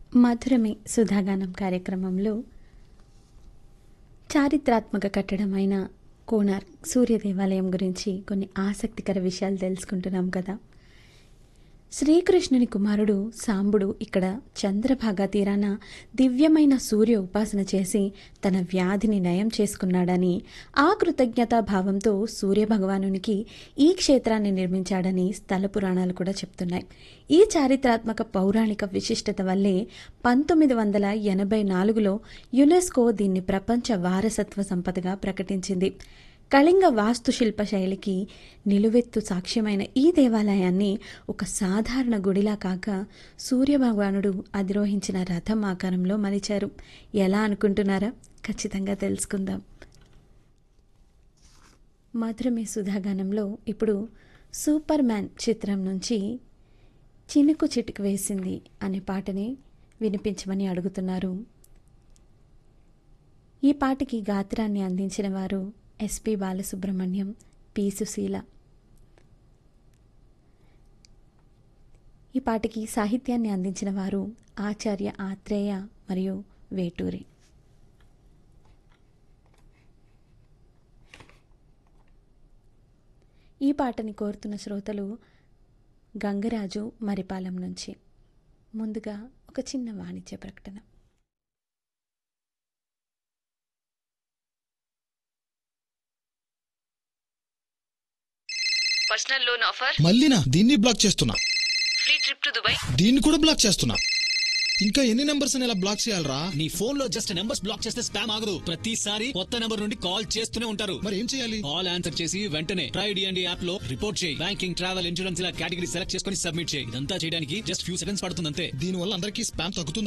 మధురమే సుధాగానం కార్యక్రమంలో చారిత్రాత్మక కట్టడమైన కోనార్క్ సూర్య దేవాలయం గురించి కొన్ని ఆసక్తికర విషయాలు తెలుసుకుంటున్నాం కదా శ్రీకృష్ణుని కుమారుడు సాంబుడు ఇక్కడ చంద్రభాగా తీరాన దివ్యమైన సూర్య ఉపాసన చేసి తన వ్యాధిని నయం చేసుకున్నాడని ఆ కృతజ్ఞతా భావంతో సూర్య భగవానునికి ఈ క్షేత్రాన్ని నిర్మించాడని స్థల పురాణాలు కూడా చెప్తున్నాయి ఈ చారిత్రాత్మక పౌరాణిక విశిష్టత వల్లే పంతొమ్మిది వందల ఎనభై నాలుగులో యునెస్కో దీన్ని ప్రపంచ వారసత్వ సంపదగా ప్రకటించింది కళింగ వాస్తుశిల్ప శైలికి నిలువెత్తు సాక్ష్యమైన ఈ దేవాలయాన్ని ఒక సాధారణ గుడిలా కాక సూర్యభగవానుడు అధిరోహించిన రథం ఆకారంలో మలిచారు ఎలా అనుకుంటున్నారా ఖచ్చితంగా తెలుసుకుందాం మధురమే సుధాగానంలో ఇప్పుడు సూపర్ మ్యాన్ చిత్రం నుంచి చినుకు చిటుకు వేసింది అనే పాటని వినిపించమని అడుగుతున్నారు ఈ పాటకి గాత్రాన్ని అందించిన వారు ఎస్పి బాలసుబ్రహ్మణ్యం పి సుశీల ఈ పాటకి సాహిత్యాన్ని అందించిన వారు ఆచార్య ఆత్రేయ మరియు వేటూరి ఈ పాటని కోరుతున్న శ్రోతలు గంగరాజు మరిపాలెం నుంచి ముందుగా ఒక చిన్న వాణిజ్య ప్రకటన పర్సనల్ లోన్ ఆఫర్ మళ్ళీనా దీన్ని బ్లాక్ చేస్తున్నా ఫ్రీ ట్రిప్ టు దుబాయ్ దీన్ని కూడా బ్లాక్ చేస్తున్నా ఇంకా ఎన్ని నెంబర్స్ ఇలా బ్లాక్ చేయాలరా నీ ఫోన్ లో జస్ట్ నెంబర్స్ బ్లాక్ చేస్తే స్పామ్ ఆగదు ప్రతిసారి కొత్త నెంబర్ నుండి కాల్ చేస్తూనే ఉంటారు మరి ఏం చేయాలి కాల్ ఆన్సర్ చేసి వెంటనే ట్రై డిఎండి యాప్ లో రిపోర్ట్ చేయి బ్యాంకింగ్ ట్రావెల్ ఇన్సూరెన్స్ ఇలా కేటగిరీ సెలెక్ట్ చేసుకుని సబ్మిట్ చేయి ఇదంతా చేయడానికి జస్ట్ ఫ్యూ సెకండ్స్ పడుతుంది అంతే దీని వల్ల అందరికీ స్పామ్ తగ్గుతుంది